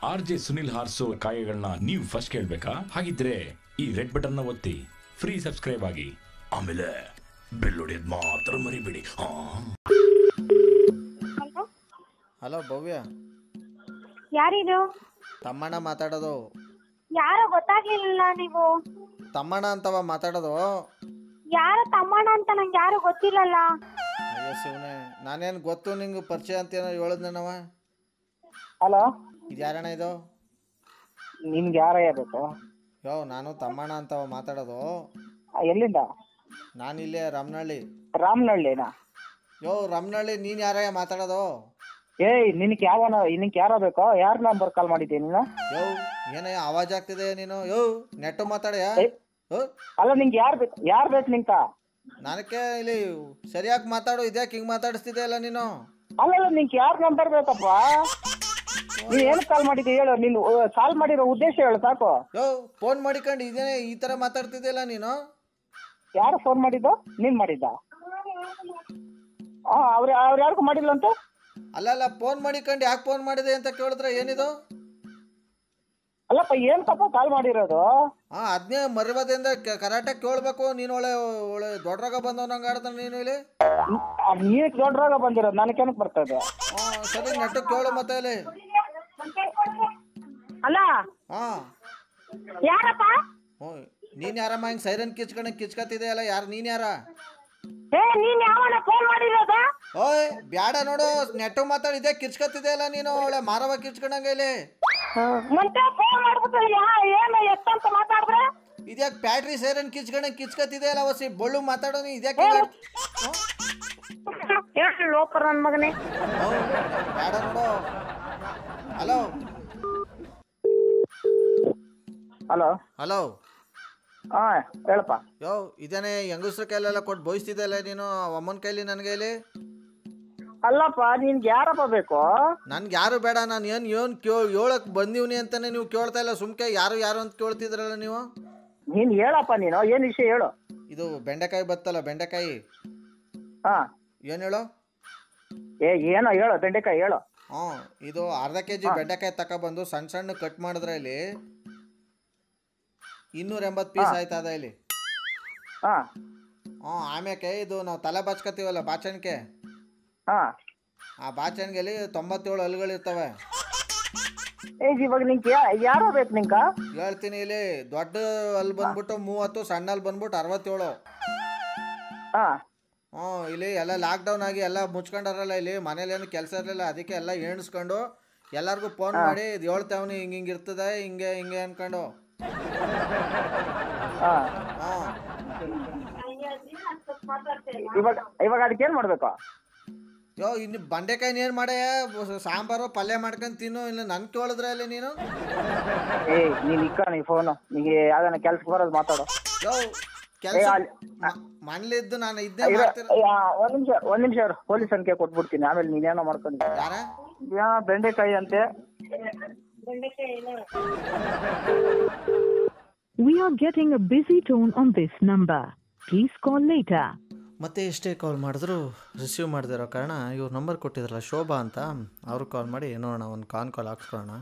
R J Sunil ಹಾರ್ಸೋ ಕಾಯಗಳನ್ನ ನೀವು ಫಸ್ಟ್ ಕೇಳ್ಬೇಕಾ ಹಾಗಿದ್ರೆ ಈ ರೆಡ್ ಬಟನ್ ನ ಒತ್ತಿ ಫ್ರೀ ಸಬ್ಸ್ಕ್ರೈಬ್ ಆಗಿ ಆಮೇಲೆ ಬೆಲ್ ಹೊಡೆಯೋದ್ ಮಾತ್ರ ಮರಿಬೇಡಿ ಹಾ ಹಲೋ ಹಲೋ ಭವ್ಯ ಯಾರಿದು ತಮ್ಮಣ್ಣ ಮಾತಾಡೋದು ಯಾರೋ ಗೊತ್ತಾಗ್ಲಿಲ್ಲ ನೀವು ತಮ್ಮಣ್ಣ ಅಂತವ ಮಾತಾಡೋದು ಯಾರು ತಮ್ಮಣ್ಣ ಅಂತ ನಂಗೆ ಯಾರು ಗೊತ್ತಿಲ್ಲಲ್ಲ ಅಯ್ಯೋ ಶಿವನೇ ನಾನೇನು ಗೊತ್ತು ನಿಂಗೆ ಪರಿಚಯ ಅಂತ ಏನೋ ಹೇಳಿದ್ನವ ಹಲೋ ಇದು ಯಾರಣ್ಣ ಇದು ನಿಮ್ಗೆ ಯಾರಯ್ಯ ಬೇಕು ಯೋ ನಾನು ತಮ್ಮಣ್ಣ ಅಂತವ ಮಾತಾಡೋದು ಆ, ಎಲ್ಲಿಂದ ನಾನಿಲ್ಲೇ ರಮನಹಳ್ಳಿ ರಾಮನಹಳ್ಳಿನಾ ಯೋ ರಮನಹಳ್ಳಿ ನೀನು ಯಾರಯ್ಯ ಮಾತಾಡೋದು ಏಯ್ ನಿನಗೆ ಯಾವನ ನಿನಗೆ ಯಾರೋ ಬೇಕೋ ಯಾರ ನಂಬರ್ ಕಾಲ್ ಮಾಡಿದ್ದೆ ನೀನು ಯೋ ಏನಯ್ಯ ಆವಾಜ್ ಆಗ್ತಿದೆ ನೀನು ಯೋ ನೆಟ್ಟು ಮಾತಾಡ್ಯ ಏ. ಯೋ ಅಲ್ಲ ನಿಂಗೆ ಯಾರು ಬೇಕು ಯಾರು ಬೇಕು ನಿಂಕ ನನಗೆ ಇಲ್ಲಿ ಸರಿಯಾಗಿ ಮಾತಾಡು ಇದ್ಯಾಕೆ ಹಿಂಗೆ ಮಾತಾಡಿಸ್ತಿದ್ದೆ ಅಲ್ಲ ನೀನು ಅಲ್ಲಲ್ಲ ನಿಂಗೆ ಯಾರ ನಂಬರ್ ಬೇಕಪ್ಪ ನೀನ್ ಏನಕ್ಕೆ ಕಾಲ್ ಮಾಡಿದ್ದೆ ಹೇಳು ನೀನು ಕಾಲ್ ಮಾಡಿರೋ ಉದ್ದೇಶ ಹೇಳು ಸಾಕು ಯೋ ಫೋನ್ ಮಾಡಿಕೊಂಡು ಇದೇನೆ ಈ ಥರ ಮಾತಾಡ್ತಿದ್ದಿಲ್ಲ ನೀನು ಯಾರು ಫೋನ್ ಮಾಡಿದ್ದು ನೀನ್ ಮಾಡಿದ್ದ ಹಾ ಅವ್ರ ಅವ್ರು ಯಾರಿಗೂ ಮಾಡಿಲ್ಲ ಅಂತ ಅಲ್ಲ ಅಲ್ಲ ಫೋನ್ ಮಾಡಿಕೊಂಡು ಯಾಕೆ ಫೋನ್ ಮಾಡಿದೆ ಅಂತ ಕೇಳಿದ್ರೆ ಏನಿದು ಅಲ್ಲಪ್ಪ ಏನಕ್ಕಪ್ಪ ಕಾಲ್ ಮಾಡಿರೋದು ಹಾಂ ಅದನ್ನೇ ಮರ್ಯಾದೆಯಿಂದ ಕ- ಕರಾಟೆ ಕೇಳಬೇಕು ನೀನು ಒಳ್ಳೆ ಒಳ್ಳೆ ದೊಡ್ಡರಾಗ ಬಂದವನಂಗೆ ಆಡ್ತಾನೆ ನೀನು ಇಲ್ಲಿ ನೀನು ದೊಡ್ಡರಾಗ ಬಂದಿರೋದು ನನಗೇನಕ್ಕೆ ಬರ್ತದೆ ಹಾಂ ಸರಿ ನೆಟ್ಟು ಕೇಳು ಮತ್ತೆ ಇಲ್ಲಿ ಅಲ್ಲ ಹಾಂ ಯಾರಪ್ಪ ಹ್ಞೂ ನೀನು ಯಾರಮ್ಮ ಹಿಂಗೆ ಸೈರನ್ ಕಿಚ್ಕೊಂಡಂಗೆ ಕಿಚ್ಕತ್ತಿದೆ ಅಲ್ಲ ಯಾರು ನೀನು ಯಾರ ಏ ನೀನ್ ಯಾವನ ಫೋನ್ ಮಾಡಿರೋದ ಓಯ್ ಬ್ಯಾಡ ನೋಡು ನೆಟ್ಟು ಮಾತಾಡಿದೆ ಕಿಚ್ಕತ್ತಿದೆ ಅಲ್ಲ ನೀನು ಒಳ್ಳೆ ಮಾರವ ಕಿಚ್ಕೊಂಡಂಗೆ ಇಲ್ಲಿ ಮತ್ತೆ ಫೋನ್ ಮಾಡ್ಬಿಟ್ಟು ಯಾ ಏನು ಎಷ್ಟಂತ ಮಾತಾಡಿದ್ರೆ ಇದ್ಯಾಕೆ ಬ್ಯಾಟ್ರಿ ಸೈರನ್ ಕಿಚ್ಕೊಂಡಂಗೆ ಕಿಚ್ಕತ್ತಿದೆ ಅಲ್ಲ ವಸಿ ಬಳ್ಳು ಮಾತಾಡೋ ನೀ ಇದ್ಯಾಕೆ ಹಿಂಗ್ ಆಡ್- ಹ್ಞೂ? ಹೇಳಿ ಲೋಪರ್ ನನ್ನ ಮಗನೇ ಹ್ಞೂ, ಬ್ಯಾಡ ನೋಡು ಹಲೋ ಹಲೋ ಹಲೋ ಹಾ ಹೇಳಪ್ಪ ಯೋ ಇದೇನೆ ಹೆಂಗಸ್ರ ಕೈಲೆಲ್ಲ ಕೊಟ್ಟು ಬೋಯಿಸ್ತಿದ್ದಲ್ಲ ನೀನು ಅಮ್ಮನ ಕೈಲಿ ನನ್ನ ಕೈಲಿ ಅಲ್ಲಪ್ಪ ನಿನ್ಗೆ ಯಾರಪ್ಪ ಬೇಕು ನನ್ಗೆ ಯಾರು ಬೇಡ ನಾನು ಏನು ಏನು ಕ್ಯೋ ಹೇಳಕ್ ಬಂದೀವ್ನಿ ಅಂತಾನೆ ನೀವು ಕೇಳ್ತಾ ಇಲ್ಲ ಸುಮ್ಕೆ ಯಾರು ಯಾರು ಅಂತ ಕೇಳ್ತಿದ್ರಲ್ಲ ನೀವು ನೀನ್ ಹೇಳಪ್ಪ ನೀನು ಏನ್ ವಿಷಯ ಹೇಳು ಇದು ಬೆಂಡೆಕಾಯಿ ಬತ್ತಲ್ಲ ಬೆಂಡೆಕಾಯಿ ಹಾ ಏನು ಹೇಳು ಏ ಏನೋ ಹೇಳು ಬೆಂಡೆಕಾಯಿ ಹೇಳು ಹ್ಞೂ ಇದು ಅರ್ಧ ಕೆ ಜಿ ಬೆಂಡೆಕಾಯಿ ತಗೊಬಂದು ಸಣ್ಣ ಸಣ್ಣ ಕಟ್ ಮಾಡಿದ್ರೆ ಇಲ್ಲಿ ಇನ್ನೂರ ಎಂಬತ್ತು ಪೀಸ್ ಆಯ್ತದ ಇಲ್ಲಿ ಹಾ ಹ್ಞೂ ಆಮ್ಯಾಕೆ ಇದು ನಾವು ತಲೆ ಬಾಚ್ಕೊತೀವಲ್ಲ ಬಾಚಣಿಕೆ ಹಾ ಆ ಬಾಚಣಿಗೆಲಿ ತೊಂಬತ್ತೇಳು ಹಲ್ಗಳಿರ್ತವೆ ಏ ಇವಾಗ ನಿಂಗೆ ಯಾ- ಯಾರೋ ಬೇಕು ನಿಂಕ ಹೇಳ್ತೀನಿ ಇಲ್ಲಿ ದೊಡ್ಡ ಅಲ್ಲಿ ಬಂದ್ಬಿಟ್ಟು ಮೂವತ್ತು ಸಣ್ಣ ಅಲ್ಲಿ ಬಂದ್ಬಿಟ್ಟು ಅರವತ್ತೇಳು ಹಾ ಹ್ಞೂ ಇಲ್ಲಿ ಎಲ್ಲ ಲಾಕ್ಡೌನ್ ಆಗಿ ಎಲ್ಲ ಮುಚ್ಕೊಂಡಾರಲ್ಲ ಇಲ್ಲಿ ಮನೇಲಿ ಏನು ಕೆಲಸ ಇರಲಿಲ್ಲ ಅದಕ್ಕೆ ಎಲ್ಲ ಎಣಿಸ್ಕೊಂಡು ಎಲ್ಲರಿಗೂ ಫೋನ್ ಮಾಡಿ ಇದು ಹೇಳ್ತಾವ್ನಿ ಹಿಂಗೆ ಹಿಂಗೆ ಇರ್ತದೆ ಹಿಂಗೆ ಹಿಂಗೆ ಅನ್ಕೊಂಡು ಹಾ ಹಾಂ ಇವಾಗ ಇವಾಗ ಅದಕ್ಕೆ ಏನ್ ಮಾಡ್ಬೇಕು ಯೋ ಇನ್ನು ಬಂಡೆಕಾಯಿ ಏನು ಮಾಡೇ ಸಾಂಬಾರು ಪಲ್ಯ ಮಾಡ್ಕೊಂಡು ತಿನ್ನು ಇಲ್ಲ ನನ್ ಕೇಳಿದ್ರೆ ಅಲ್ಲಿ ನೀನು ಏ ನೀನ್ ಇಕ್ಕ ನೀ ಫೋನು ನಿಂಗೆ ಯಾವ್ದಾನ ಕೆಲ್ಸಕ್ಕೆ ಬರೋದು ಮಾತಾಡು ಯೋ ಕೆಲಸ ಅಲ್ಲಿ- ಮನೇಲಿದ್ದು ನಾನು ಇದನ್ನೇ ಇರ- ಮಾಡ್ತೀನಿ ಯಾ, ಒಂದ್ ನಿಮಿಷ ಒಂದ್ ನಿಮಿಷ ಇರು. ಪೊಲೀಸ್ ಸಂಖ್ಯೆ ಕೊಟ್ಬಿಡ್ತೀನಿ ಆಮೇಲೆ ನೀನೇನೋ ಮಾಡ್ಕೊಂಡು ಯಾರ ಯಾ ಬೆಂಡೆಕಾಯಿ ಅಂತೆ We are getting a busy tone on this number. Please call later. ಮತ್ತೆ ಎಷ್ಟೇ ಕಾಲ್ ಮಾಡಿದ್ರು ರಿಸೀವ್ ಮಾಡದಿರೋ ಕಾರಣ ಇವ್ರು ನಂಬರ್ ಕೊಟ್ಟಿದ್ರಲ್ಲ ಶೋಭಾ ಅಂತ ಅವ್ರು ಕಾಲ್ ಮಾಡಿ ನೋಡೋಣ ಒಂದು ಕಾನ್ ಕಾಲ್ ಹಾಕ್ಸ್ಕೊಳ್ಳೋಣ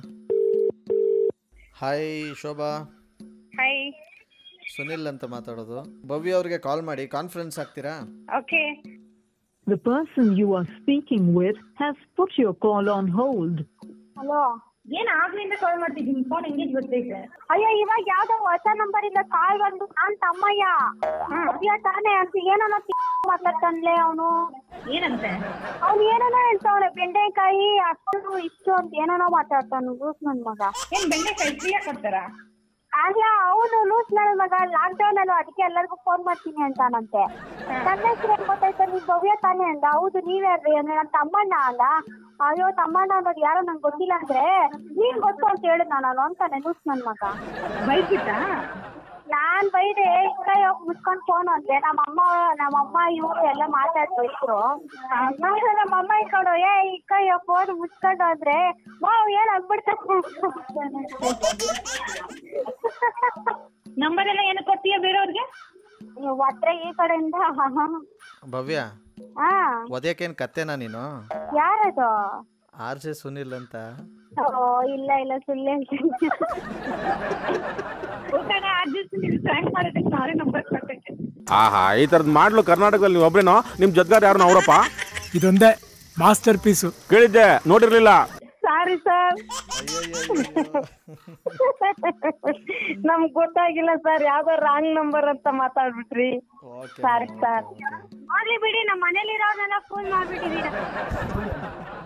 ಹಾಯ್ ಶೋಭಾ ಹಾಯ್ ಸುನಿಲ್ ಅಂತ ಮಾತಾಡೋದು ಭವ್ಯ ಅವ್ರಿಗೆ ಕಾಲ್ ಮಾಡಿ ಕಾನ್ಫರೆನ್ಸ್ ಆಗ್ತೀರಾ okay The person you are speaking with has put your call on hold. Hello ಏನ್ ಆಗ್ಲಿಂದ ಕಾಲ್ ಮಾಡ್ತಿದ್ದೀನಿ ಫೋನ್ ಎಂಗೇಜ್ ಬರ್ತೈತೆ ಅಯ್ಯೋ ಇವಾಗ ಯಾವ್ದೋ ಹೊಸ ನಂಬರ್ ಇಂದ ಕಾಲ್ ಬಂದು ನಾನ್ ತಮ್ಮಯ್ಯ ಸದ್ಯ ತಾನೇ ಅಂತ ಏನನ್ನ ಮಾತಾಡ್ತಾನ್ಲೆ ಅವನು ಏನಂತೆ ಅವ್ನು ಏನನ ಹೇಳ್ತಾವನೆ ಬೆಂಡೆಕಾಯಿ ಅಷ್ಟು ಇಷ್ಟು ಅಂತ ಏನನೋ ಮಾತಾಡ್ತಾನು ಲೂಸ್ ನನ್ ಮಗ ಏನ್ ಬೆಂಡೆಕಾಯಿ ಫ್ರೀಯಾಗಿ ಕೊಡ್ತಾರ ಅಲ್ಲ ಅವನು ಲೂಸ್ ನನ್ನ ಮಗ ಲಾಕ್ ಡೌನ್ ಅಲ್ವಾ ಅದಕ್ಕೆ ಎಲ್ಲರಿಗೂ ಫೋನ್ ಮಾಡ್ತೀನಿ ಅಂತಾನಂತೆ ನನ್ನ ಹೆಸರು ಏನ್ ಗೊತ್ತಾಯ್ತು ನೀವ್ ಭವ್ಯ ತಾನೇ ಅಂದ ಹೌದು ನೀವ್ಯಾರ್ರಿ ಅಂದ್ರೆ ನನ್ನ ತಮ್ಮಣ್ಣ ಅಲ್ಲ ಅಯ್ಯೋ ತಮ್ಮಣ್ಣ ಅನ್ನೋದು ಯಾರೋ ನಂಗೆ ಗೊತ್ತಿಲ್ಲ ಅಂದ್ರೆ ನೀನ್ ಗೊತ್ತು ಅಂತ ಹೇಳಿದ್ ನಾನು ಅಂತಾನೆ ಲೂಸ್ ನನ್ ಮಗ ಬೈಬಿಟ್ಟ ನಾನ್ ಬೈದೆ ಇಕ್ಕ ಹೋಗಿ ಮುಚ್ಕೊಂಡ್ ಫೋನ್ ಅಂದೆ ನಮ್ಮಮ್ಮ ನಮ್ಮಮ್ಮ ಇವ್ರು ಎಲ್ಲ ಮಾತಾಡ್ತಾ ಇದ್ರು ನಾನು ನಮ್ಮಮ್ಮ ಇಟ್ಕೊಂಡು ಏ ಇಕ್ಕ ಫೋನ್ ಮುಚ್ಕೊಂಡು ಅಂದ್ರೆ ಮಾವ್ ಏನ್ ನಂಬರ್ ಎಲ್ಲ ಏನಕ್ಕೆ ಕೊಡ್ತೀಯ ಬೇರೆಯವ್ರಿಗೆ ಹತ್ರ ಈ ಕಡೆಯಿಂದ ಭವ್ಯ ಹಾ ಒದೇಕೇನು ಕತ್ತೆನಾ ನೀನು ಯಾರದು ಆರ್ ಜೆ ಸುನಿಲ್ ಅಂತ ಓ ಇಲ್ಲ ಇಲ್ಲ ಸುಳ್ಳು ಹೇಳ್ತೀನಿ ಫ್ರೆಂಡ್ ಮಾಡೋದಕ್ಕೆ ನಾವೇ ನಂಬರ್ ಕೊಟ್ಟಿದ್ದೆ ಆಹಾ ಈ ಥರದ್ದು ಮಾಡ್ಲು ಕರ್ನಾಟಕದಲ್ಲಿ ನೀವು ಒಬ್ರೇನೋ ನಿಮ್ಮ ಜೊತೆಗಾರ ಯಾರು ಅವರಪ್ಪ ಇದೊಂದೇ ಮಾಸ್ಟರ್ ಪೀಸು ಕೇಳಿದ್ದೆ ನೋಡಿರ್ಲಿಲ್ಲ ಸಾರಿ ಸರ್ ನಮ್ಗ್ ಗೊತ್ತಾಗಿಲ್ಲ ಸರ್ ಯಾವ್ದೋ ರಾಂಗ್ ನಂಬರ್ ಅಂತ ಮಾತಾಡ್ಬಿಟ್ರಿ ಓಕೆ ಸಾರಿ ಸರ್ ಆಗ್ಲಿ ಬಿಡಿ ನಮ್ಮ ಮನೇಲಿರೋರ್ನೆಲ್ಲ ಫೋನ್ ಮಾಡ್ಬಿಟ್ಟಿದೀರ